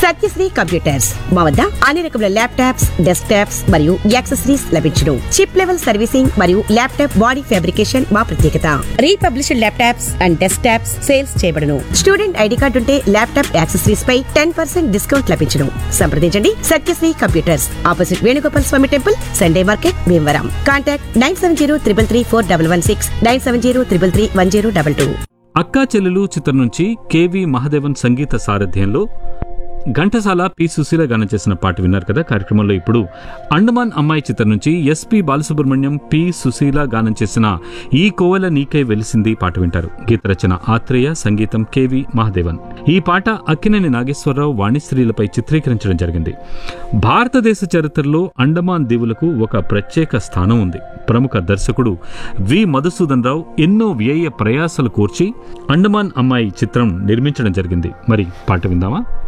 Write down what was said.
Satyasri computers మా వద్ద అన్ని రకముల ల్యాప్టాప్స్ డెస్క్ టాప్స్ మరియు యాక్సెసరీస్ లభించును చిప్ లెవెల్ సర్వీసింగ్ మరియు ల్యాప్టాప్ బాడీ ఫ్యాబ్రికేషన్ మా ప్రత్యేకత republished laptops and desktops sales చేయబడును స్టూడెంట్ ఐడి కార్డు ఉంటే ల్యాప్టాప్ యాక్సెసరీస్ పై టెన్ పర్సెంట్ డిస్కౌంట్ లభించును సంప్రదించండి Satyasri computers opposite Venugopal Swamy temple Sunday market Bhimavaram contact nine seven zero triple three four double one six nine seven zero triple three one zero double two అక్కా చెల్లెలు చిత్రం నుంచి KV Mahadevan సంగీత సారథ్యంలో Ghantasala P Susheela గానం చేసిన పాట విన్నారు కదా కార్యక్రమంలో ఇప్పుడు అండమాన్ అమ్మాయి చిత్రం నుంచి ఎస్పి బాలసుబ్రహ్మణ్యం పి సుశీల గానం చేసిన ఈ కోవెల నీకే వెలిసింది పాట వింటారు గీత రచన ఆత్రేయ సంగీతం కేవి మహాదేవన్ ఈ పాట అక్కినేని నాగేశ్వరరావు వాణిశ్రీలపై చిత్రీకరించడం జరిగింది భారతదేశ చరిత్రలో అండమాన్ దీవులకు ఒక ప్రత్యేక స్థానం ఉంది ప్రముఖ దర్శకుడు వి మధుసూదన్ రావు ఎన్నో వ్యయ ప్రయాసలు కూర్చి అండమాన్ అమ్మాయి చిత్రం నిర్మించడం జరిగింది మరి పాట విందామా